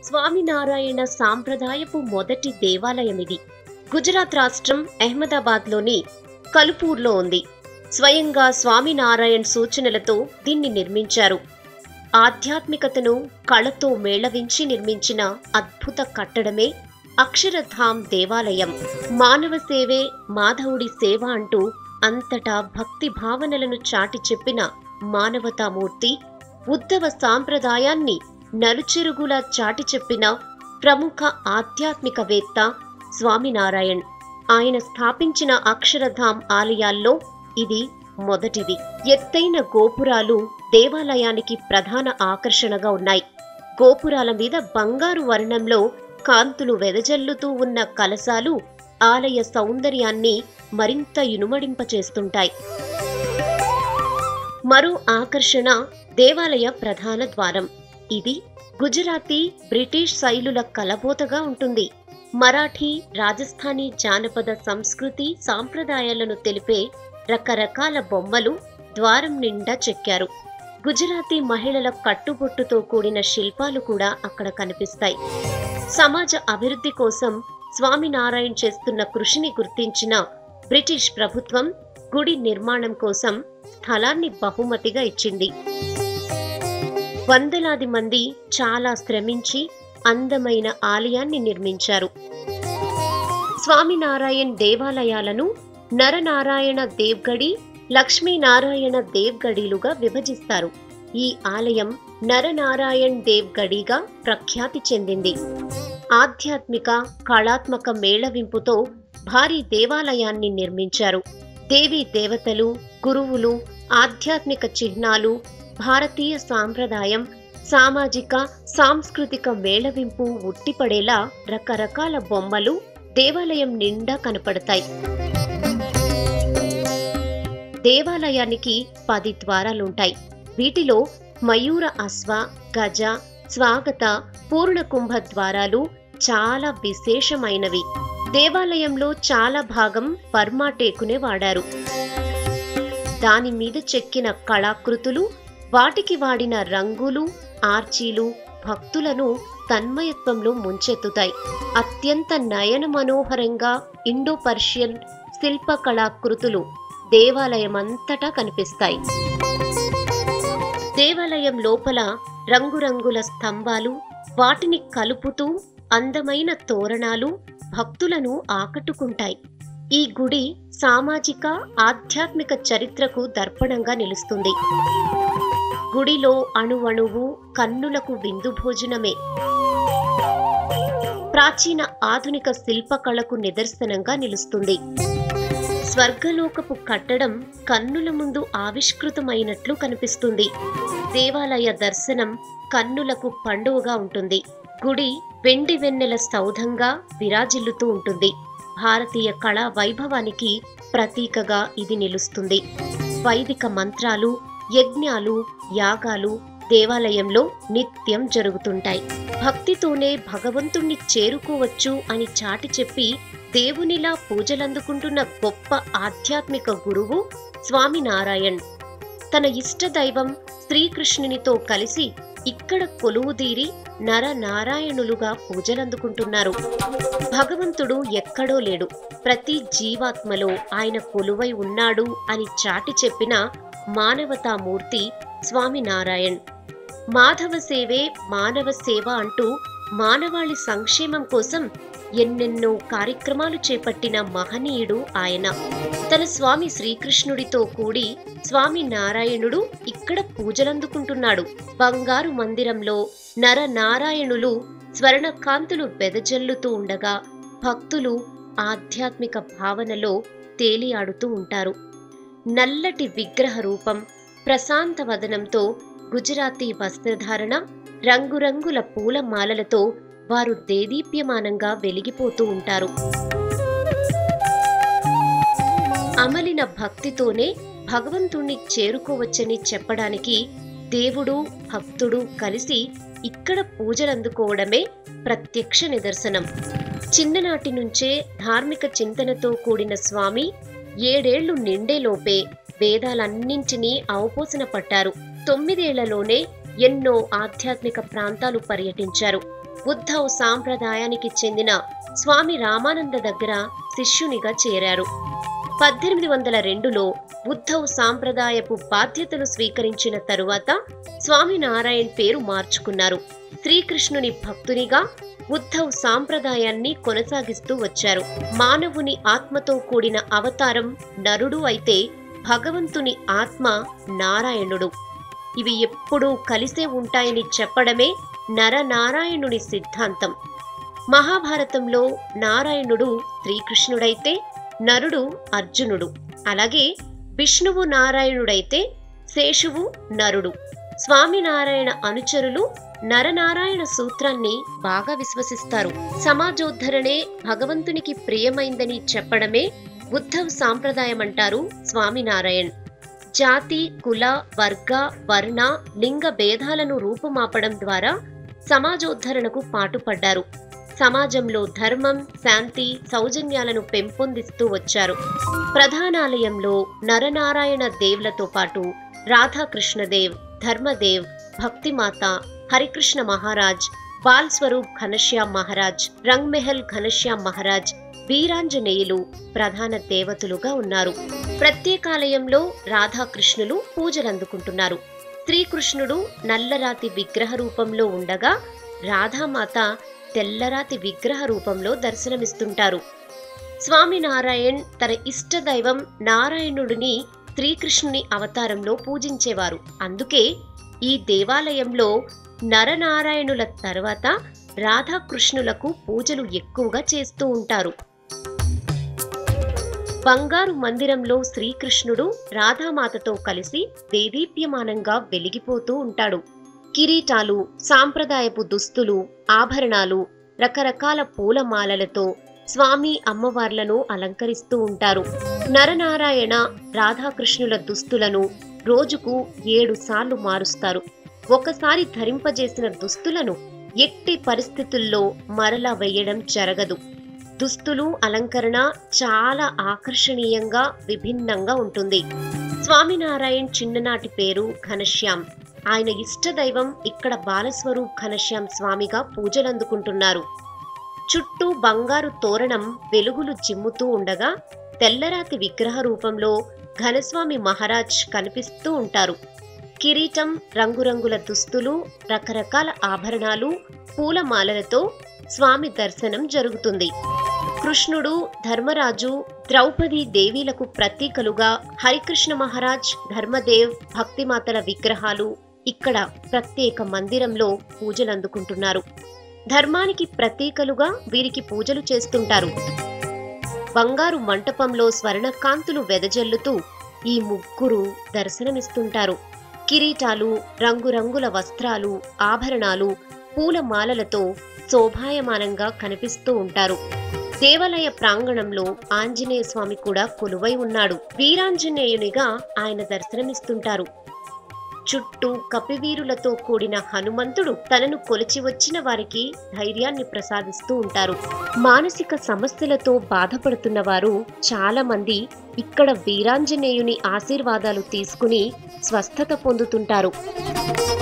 స్వామినారాయణ సాంప్రదాయపు మొదటి దేవాలయం ఇది గుజరాత్ రాష్ట్రం అహ్మదాబాద్లోని కలుపూర్లో ఉంది స్వయంగా స్వామినారాయణ్ సూచనలతో దీన్ని నిర్మించారు ఆధ్యాత్మికతను కళతో మేళవించి నిర్మించిన అద్భుత కట్టడమే అక్షరధామ్ దేవాలయం మానవ సేవే మాధవుడి సేవ అంటూ అంతటా భక్తి భావనలను చాటి చెప్పిన మానవతామూర్తి ఉద్ధవ సాంప్రదాయాన్ని నలుచెరుగులా చాటి చెప్పిన ప్రముఖ ఆధ్యాత్మికవేత్త స్వామినారాయణ్ ఆయన స్థాపించిన అక్షరధామ్ ఆలయాల్లో ఇది మొదటిది ఎత్తైన గోపురాలు దేవాలయానికి ప్రధాన ఆకర్షణగా ఉన్నాయి గోపురాల మీద బంగారు వర్ణంలో కాంతులు వెదజల్లుతూ ఉన్న కలశాలు ఆలయ సౌందర్యాన్ని మరింత ఇనుమడింపచేస్తుంటాయి మరో ఆకర్షణ దేవాలయ ప్రధాన ద్వారం ఇది గుజరాతీ బ్రిటిష్ శైలుల కలబోతగా ఉంటుంది మరాఠీ రాజస్థానీ జానపద సంస్కృతి సాంప్రదాయాలను తెలిపే రకరకాల బొమ్మలు ద్వారం నిండా చెక్కారు గుజరాతీ మహిళల కట్టుబొట్టుతో కూడిన శిల్పాలు కూడా అక్కడ కనిపిస్తాయి సమాజ అభివృద్ధి కోసం స్వామినారాయణ్ చేస్తున్న కృషిని గుర్తించిన బ్రిటిష్ ప్రభుత్వం గుడి నిర్మాణం కోసం స్థలాన్ని బహుమతిగా ఇచ్చింది వందలాది మంది చాలా శ్రమించి అందమైన ఆలయాన్ని నిర్మించారు స్వామినారాయణ్ దేవాలయాలను నరనారాయణ దేవ్గడి లక్ష్మీనారాయణ దేవ్గడిలుగా విభజిస్తారు ఈ ఆలయం నరనారాయణ్ దేవ్గడిగా ప్రఖ్యాతి చెందింది ఆధ్యాత్మిక కళాత్మక మేళవింపుతో భారీ దేవాలయాన్ని నిర్మించారు దేవీ దేవతలు గురువులు ఆధ్యాత్మిక చిహ్నాలు భారతీయ సాంప్రదాయం సామాజిక సాంస్కృతిక మేళవింపు ఉట్టిపడేలా రకరకాల బొమ్మలు దేవాలయం నిండా కనపడతాయి దేవాలయానికి పది ద్వారాలుంటాయి వీటిలో మయూర అశ్వ గజ స్వాగత పూర్ణకుంభ ద్వారాలు చాలా విశేషమైనవి దేవాలయంలో చాలా భాగం పర్మాటేకునే వాడారు దాని మీద చెక్కిన కళాకృతులు వాటికి వాడిన రంగులు ఆర్చీలు భక్తులను తన్మయత్వంలో ముంచెత్తుతాయి అత్యంత నయన మనోహరంగా ఇండో పర్షియన్ శిల్ప కళాకృతులు దేవాలయమంతటా కనిపిస్తాయి దేవాలయం లోపల రంగురంగుల స్తంభాలు వాటిని కలుపుతూ అందమైన తోరణాలు భక్తులను ఆకట్టుకుంటాయి ఈ గుడి సామాజిక ఆధ్యాత్మిక చరిత్రకు దర్పణంగా నిలుస్తుంది గుడిలో అణువణువు కన్నులకు విందు భోజనమే ప్రాచీన ఆధునిక శిల్పకళకు నిదర్శనంగా నిలుస్తుంది స్వర్గలోకపు కట్టడం కన్నుల ముందు ఆవిష్కృతమైనట్లు కనిపిస్తుంది దేవాలయ దర్శనం కన్నులకు పండువగా ఉంటుంది గుడి వెండి వెన్నెల సౌధంగా విరాజిల్లుతూ ఉంటుంది భారతీయ కళా వైభవానికి ప్రతీకగా ఇది నిలుస్తుంది వైదిక మంత్రాలు యజ్ఞాలు యాగాలు దేవాలయంలో నిత్యం జరుగుతుంటాయి భక్తితోనే భగవంతుణ్ణి చేరుకోవచ్చు అని చాటి చెప్పి దేవునిలా పూజలందుకుంటున్న గొప్ప ఆధ్యాత్మిక గురువు స్వామినారాయణ్ తన ఇష్ట దైవం శ్రీకృష్ణునితో కలిసి ఇక్కడ కొలువుదీరి నర నారాయణులుగా పూజలందుకుంటున్నారు భగవంతుడు ఎక్కడో లేడు ప్రతి జీవాత్మలో ఆయన కొలువై ఉన్నాడు అని చాటి చెప్పిన మానవతామూర్తి స్వామినారాయణ్ మాధవ సేవే మానవ సేవ అంటూ మానవాళి సంక్షేమం కోసం ఎన్నెన్నో కార్యక్రమాలు చేపట్టిన మహనీయుడు ఆయన తన స్వామి శ్రీకృష్ణుడితో కూడి స్వామి నారాయణుడు ఇక్కడ పూజలందుకుంటున్నాడు బంగారు మందిరంలో నర నారాయణులు స్వర్ణకాంతులు వెదజల్లుతూ ఉండగా భక్తులు ఆధ్యాత్మిక భావనలో తేలియాడుతూ ఉంటారు నల్లటి విగ్రహ రూపం ప్రశాంత వదనంతో గుజరాతీ వస్త్రధారణ రంగురంగుల పూల మాలలతో వారు దేదీప్యమానంగా వెలిగిపోతూ ఉంటారు అమలిన భక్తితోనే భగవంతుణ్ణి చేరుకోవచ్చని చెప్పడానికి దేవుడు భక్తుడు కలిసి ఇక్కడ పూజలందుకోవడమే ప్రత్యక్ష నిదర్శనం చిన్ననాటి నుంచే ధార్మిక చింతనతో కూడిన స్వామి ఏడేళ్లు నిండేలోపే వేదాలన్నింటినీ అవపోసన పట్టారు తొమ్మిదేళ్లలోనే ఎన్నో ఆధ్యాత్మిక ప్రాంతాలు పర్యటించారు ఉద్ధవ్ సాంప్రదాయానికి చెందిన స్వామి రామానంద దగ్గర శిష్యునిగా చేరారు పద్దెనిమిది వందల రెండులో ఉద్ధవ్ సాంప్రదాయపు బాధ్యతలు స్వీకరించిన తరువాత స్వామినారాయణ్ పేరు మార్చుకున్నారు శ్రీకృష్ణుని భక్తునిగా ఉద్ధవ్ సాంప్రదాయాన్ని కొనసాగిస్తూ వచ్చారు మానవుని ఆత్మతో కూడిన అవతారం నరుడు అయితే భగవంతుని ఆత్మ నారాయణుడు ఇవి ఎప్పుడూ కలిసే ఉంటాయని చెప్పడమే నరనారాయణుని సిద్ధాంతం మహాభారతంలో నారాయణుడు శ్రీకృష్ణుడైతే నరుడు అర్జునుడు అలాగే విష్ణువు నారాయణుడైతే శేషువు నరుడు స్వామినారాయణ అనుచరులు నరనారాయణ సూత్రాన్ని బాగా విశ్వసిస్తారు సమాజోద్ధరణే భగవంతునికి ప్రియమైందని చెప్పడమే ఉద్ధవ్ సాంప్రదాయం అంటారు స్వామినారాయణ్ జాతి కుల వర్గ వర్ణ లింగ భేదాలను రూపుమాపడం ద్వారా సమాజోద్ధరణకు పాటుపడ్డారు సమాజంలో ధర్మం శాంతి సౌజన్యాలను పెంపొందిస్తూ వచ్చారు ప్రధానాలయంలో నరనారాయణ దేవులతో పాటు రాధాకృష్ణదేవ్ ధర్మదేవ్ భక్తిమాత హరికృష్ణ మహారాజ్ బాల్ స్వరూప్ ఘనశ్యామ్ మహారాజ్ రంగ్మెహల్ ఘనశ్యామ్ మహారాజ్ వీరాంజనేయులు ప్రధాన దేవతలుగా ఉన్నారు ప్రత్యేకాలయంలో రాధాకృష్ణులు పూజలందుకుంటున్నారు శ్రీకృష్ణుడు నల్లరాతి విగ్రహ రూపంలో ఉండగా రాధామాత తెల్లరాతి విగ్రహ రూపంలో దర్శనమిస్తుంటారు స్వామినారాయణ్ తన ఇష్ట దైవం నారాయణుడిని శ్రీకృష్ణుని అవతారంలో పూజించేవారు అందుకే ఈ దేవాలయంలో నరనారాయణుల తర్వాత రాధాకృష్ణులకు పూజలు ఎక్కువగా చేస్తూ ఉంటారు బంగారు మందిరంలో శ్రీకృష్ణుడు రాధామాతతో కలిసి దేదీప్యమానంగా వెలిగిపోతూ ఉంటాడు కిరీటాలు సాంప్రదాయపు దుస్తులు ఆభరణాలు రకరకాల పూలమాలలతో స్వామి అమ్మవార్లను అలంకరిస్తూ ఉంటారు నరనారాయణ రాధాకృష్ణుల దుస్తులను రోజుకు ఏడు సార్లు మారుస్తారు ఒకసారి ధరింపజేసిన దుస్తులను ఎట్టి పరిస్థితుల్లో మరలా వేయడం జరగదు దుస్తులు అలంకరణ చాలా ఆకర్షణీయంగా విభిన్నంగా ఉంటుంది స్వామినారాయణ్ చిన్ననాటి పేరు ఘనశ్యామ్ ఆయన ఇష్ట దైవం ఇక్కడ బాలస్వరూప్ ఘనశ్యామ్ స్వామిగా పూజలందుకుంటున్నారు చుట్టూ బంగారు తోరణం వెలుగులు చిమ్ముతూ ఉండగా తెల్లరాతి విగ్రహ రూపంలో ఘనస్వామి మహారాజ్ కనిపిస్తూ ఉంటారు కిరీటం రంగురంగుల దుస్తులు రకరకాల ఆభరణాలు పూలమాలలతో స్వామి దర్శనం జరుగుతుంది కృష్ణుడు ధర్మరాజు ద్రౌపది దేవీలకు ప్రతీకలుగా హరికృష్ణ మహారాజ్ ధర్మదేవ్ భక్తిమాతల విగ్రహాలు ఇక్కడ ప్రత్యేక మందిరంలో పూజలందుకుంటున్నారు ధర్మానికి ప్రతీకలుగా వీరికి పూజలు చేస్తుంటారు బంగారు మంటపంలో స్వర్ణకాంతులు వెదజల్లుతూ ఈ ముగ్గురు దర్శనమిస్తుంటారు కిరీటాలు రంగురంగుల వస్త్రాలు ఆభరణాలు పూలమాలలతో శోభాయమానంగా కనిపిస్తూ ఉంటారు దేవాలయ ప్రాంగణంలో ఆంజనేయ స్వామి కూడా కొలువై ఉన్నాడు వీరాంజనేయునిగా ఆయన దర్శనమిస్తుంటారు చుట్టూ కపివీరులతో కూడిన హనుమంతుడు తనను కొలిచి వచ్చిన వారికి ధైర్యాన్ని ప్రసాదిస్తూ ఉంటారు మానసిక సమస్యలతో బాధపడుతున్న వారు చాలా మంది ఇక్కడ వీరాంజనేయుని ఆశీర్వాదాలు తీసుకుని స్వస్థత పొందుతుంటారు